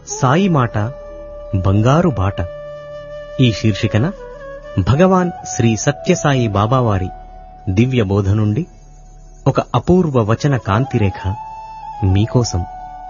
సాయి మాట బంగారు బాట ఈ శీర్షికన భగవాన్ శ్రీ సత్యసాయి బాబావారి దివ్య బోధ నుండి ఒక అపూర్వ వచన కాంతిరేఖ మీకోసం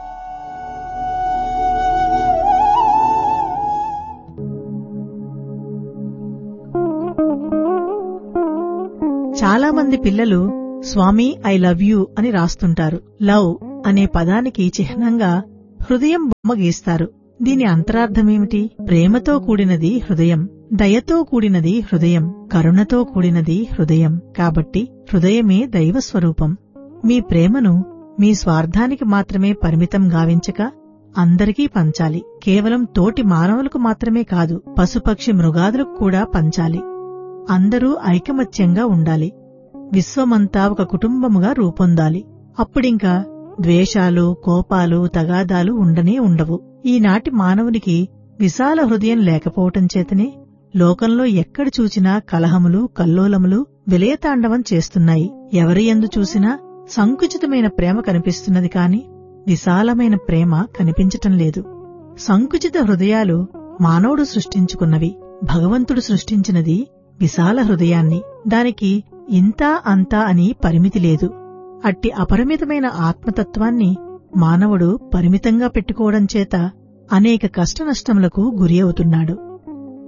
చాలా మంది పిల్లలు స్వామి ఐ లవ్ యూ అని రాస్తుంటారు లవ్ అనే పదానికి చిహ్నంగా హృదయం బొమ్మ గీస్తారు దీని అంతరార్థమేమిటి ప్రేమతో కూడినది హృదయం దయతో కూడినది హృదయం కరుణతో కూడినది హృదయం కాబట్టి హృదయమే దైవ స్వరూపం మీ ప్రేమను మీ స్వార్థానికి మాత్రమే పరిమితం గావించక అందరికీ పంచాలి కేవలం తోటి మానవులకు మాత్రమే కాదు పశుపక్షి మృగాదులకు కూడా పంచాలి అందరూ ఐకమత్యంగా ఉండాలి విశ్వమంతా ఒక కుటుంబముగా రూపొందాలి అప్పుడింకా ద్వేషాలు కోపాలు తగాదాలు ఉండనే ఉండవు ఈనాటి మానవునికి విశాల హృదయం లేకపోవటం చేతనే లోకంలో ఎక్కడ చూచినా కలహములు కల్లోలములు విలయతాండవం చేస్తున్నాయి ఎవరి ఎందు చూసినా సంకుచితమైన ప్రేమ కనిపిస్తున్నది కాని విశాలమైన ప్రేమ కనిపించటం లేదు సంకుచిత హృదయాలు మానవుడు సృష్టించుకున్నవి భగవంతుడు సృష్టించినది విశాల హృదయాన్ని దానికి ఇంతా అంతా అని పరిమితి లేదు అట్టి అపరిమితమైన ఆత్మతత్వాన్ని మానవుడు పరిమితంగా పెట్టుకోవడం చేత అనేక కష్టనష్టములకు గురి అవుతున్నాడు